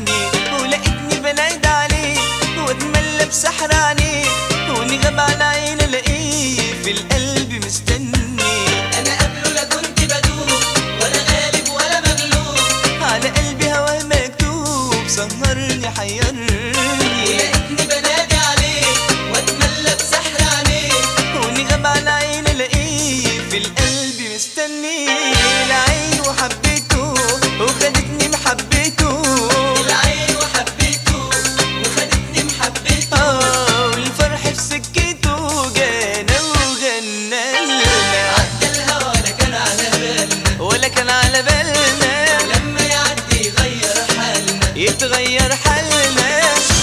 مستني ولقيتني بنادي عليه واتملى بسحر عليه ونغاب على عيني الاقيه في القلب مستني انا قبله لا كنت بدوب ولا غالب ولا مغلوب على قلبي هواه مكتوب سهرني حيرني ولقيتني بنادي عليه واتملى بسحر عليه ونغاب على عيني الاقيه في القلب مستني العين وحبيته وخدتني محبته العين وحبيته وخدتني محبته اه والفرح في سكته جانا وغنى لنا عدى الهوى لا كان على بالنا ولا كان على بالنا لما يعدي يغير حالنا يتغير حالنا